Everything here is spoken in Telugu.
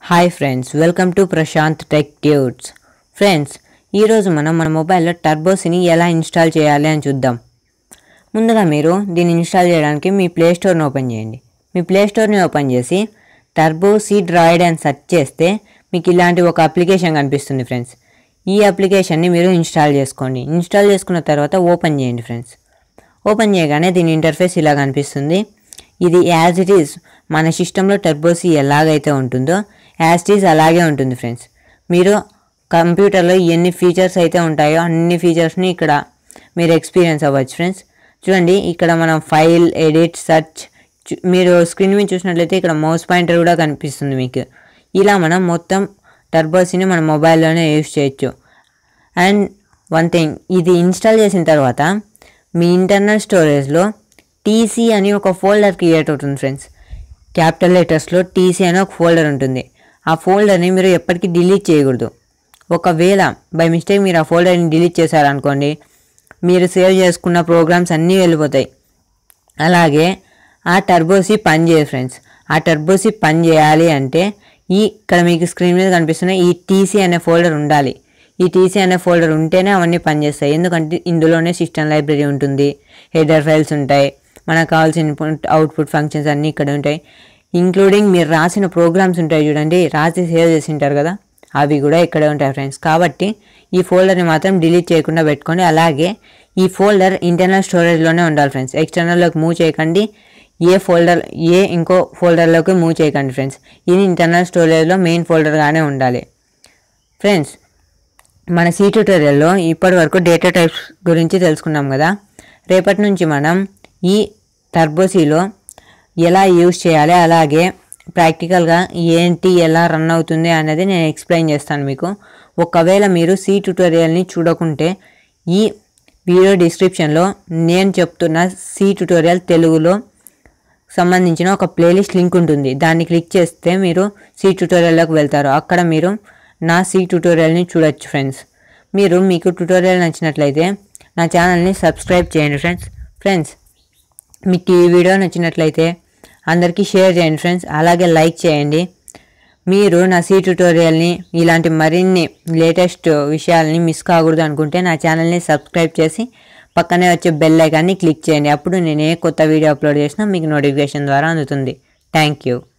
hi friends welcome to Prashanth tech tuts friends ఈరోజు మనం మన మొబైల్లో టర్బోస్ని ఎలా ఇన్స్టాల్ చేయాలి అని చూద్దాం ముందుగా మీరు దీన్ని ఇన్స్టాల్ చేయడానికి మీ ప్లే స్టోర్ని ఓపెన్ చేయండి మీ ప్లే స్టోర్ని ఓపెన్ చేసి టర్బో సీ డ్రాయిడ్ అని సెర్చ్ చేస్తే మీకు ఇలాంటి ఒక అప్లికేషన్ కనిపిస్తుంది ఫ్రెండ్స్ ఈ అప్లికేషన్ని మీరు ఇన్స్టాల్ చేసుకోండి ఇన్స్టాల్ చేసుకున్న తర్వాత ఓపెన్ చేయండి ఫ్రెండ్స్ ఓపెన్ చేయగానే దీని ఇంటర్ఫేస్ ఇలా కనిపిస్తుంది ఇది యాజ్ ఇట్ ఈస్ మన సిస్టంలో టర్బోసి ఎలాగైతే ఉంటుందో యాజ్ ఇట్ ఈస్ అలాగే ఉంటుంది ఫ్రెండ్స్ మీరు కంప్యూటర్లో ఎన్ని ఫీచర్స్ అయితే ఉంటాయో అన్ని ఫీచర్స్ని ఇక్కడ మీరు ఎక్స్పీరియన్స్ అవ్వచ్చు ఫ్రెండ్స్ చూడండి ఇక్కడ మనం ఫైల్ ఎడిట్ సర్చ్ మీరు స్క్రీన్ మీద చూసినట్లయితే ఇక్కడ మౌస్ పాయింటర్ కూడా కనిపిస్తుంది మీకు ఇలా మనం మొత్తం టర్బోసిని మన మొబైల్లోనే యూస్ చేయొచ్చు అండ్ వన్ థింగ్ ఇది ఇన్స్టాల్ చేసిన తర్వాత మీ ఇంటర్నల్ స్టోరేజ్లో టీసీ అని ఒక ఫోల్డర్ క్రియేట్ అవుతుంది ఫ్రెండ్స్ క్యాపిటల్ లెటర్స్లో టీసీ అని ఒక ఫోల్డర్ ఉంటుంది ఆ ఫోల్డర్ని మీరు ఎప్పటికీ డిలీట్ చేయకూడదు ఒకవేళ బై మిస్టేక్ మీరు ఆ ఫోల్డర్ని డిలీట్ చేశారనుకోండి మీరు సేవ్ చేసుకున్న ప్రోగ్రామ్స్ అన్నీ వెళ్ళిపోతాయి అలాగే ఆ టర్బోసి పని చేయదు ఫ్రెండ్స్ ఆ టర్బోసి పని చేయాలి అంటే ఈ ఇక్కడ మీకు స్క్రీన్ మీద కనిపిస్తున్న ఈ టీసీ అనే ఫోల్డర్ ఉండాలి ఈ టీసీ అనే ఫోల్డర్ ఉంటేనే అవన్నీ పనిచేస్తాయి ఎందుకంటే ఇందులోనే సిస్టమ్ లైబ్రరీ ఉంటుంది హెడర్ ఫైల్స్ ఉంటాయి మనకు కావాల్సిన ఇన్పుట్ అవుట్పుట్ ఫంక్షన్స్ అన్నీ ఇక్కడ ఉంటాయి ఇంక్లూడింగ్ మీరు రాసిన ప్రోగ్రామ్స్ ఉంటాయి చూడండి రాసి సేవ్ చేసి ఉంటారు కదా అవి కూడా ఇక్కడే ఉంటాయి ఫ్రెండ్స్ కాబట్టి ఈ ఫోల్డర్ని మాత్రం డిలీట్ చేయకుండా పెట్టుకోండి అలాగే ఈ ఫోల్డర్ ఇంటర్నల్ స్టోరేజ్లోనే ఉండాలి ఫ్రెండ్స్ ఎక్స్టర్నల్లోకి మూవ్ చేయకండి ఏ ఫోల్డర్ ఏ ఇంకో ఫోల్డర్లోకి మూవ్ చేయకండి ఫ్రెండ్స్ ఇది ఇంటర్నల్ స్టోరేజ్లో మెయిన్ ఫోల్డర్గానే ఉండాలి ఫ్రెండ్స్ మన సీ ట్యూటోరియల్లో ఇప్పటి వరకు డేటా టైప్స్ గురించి తెలుసుకున్నాం కదా రేపటి నుంచి మనం ఈ టర్బోసీలో ఎలా యూజ్ చేయాలి అలాగే ప్రాక్టికల్గా ఏంటి ఎలా రన్ అవుతుంది అనేది నేను ఎక్స్ప్లెయిన్ చేస్తాను మీకు ఒకవేళ మీరు సి ట్యూటోరియల్ని చూడకుంటే ఈ వీడియో డిస్క్రిప్షన్లో నేను చెప్తున్న సి ట్యూటోరియల్ తెలుగులో సంబంధించిన ఒక ప్లేలిస్ట్ లింక్ ఉంటుంది దాన్ని క్లిక్ చేస్తే మీరు సి ట్యూటోరియల్లోకి వెళ్తారు అక్కడ మీరు నా సి ట్యూటోరియల్ని చూడొచ్చు ఫ్రెండ్స్ మీరు మీకు ట్యూటోరియల్ నచ్చినట్లయితే నా ఛానల్ని సబ్స్క్రైబ్ చేయండి ఫ్రెండ్స్ ఫ్రెండ్స్ మీకు ఈ వీడియో నచ్చినట్లయితే అందరికీ షేర్ చేయండి ఫ్రెండ్స్ అలాగే లైక్ చేయండి మీరు నా సీ ట్యూటోరియల్ని ఇలాంటి మరిన్ని లేటెస్ట్ విషయాలని మిస్ కాకూడదు అనుకుంటే నా ఛానల్ని సబ్స్క్రైబ్ చేసి పక్కనే వచ్చే బెల్ ఐకాన్ని క్లిక్ చేయండి అప్పుడు నేను ఏ కొత్త వీడియో అప్లోడ్ చేసినా మీకు నోటిఫికేషన్ ద్వారా అందుతుంది థ్యాంక్ యూ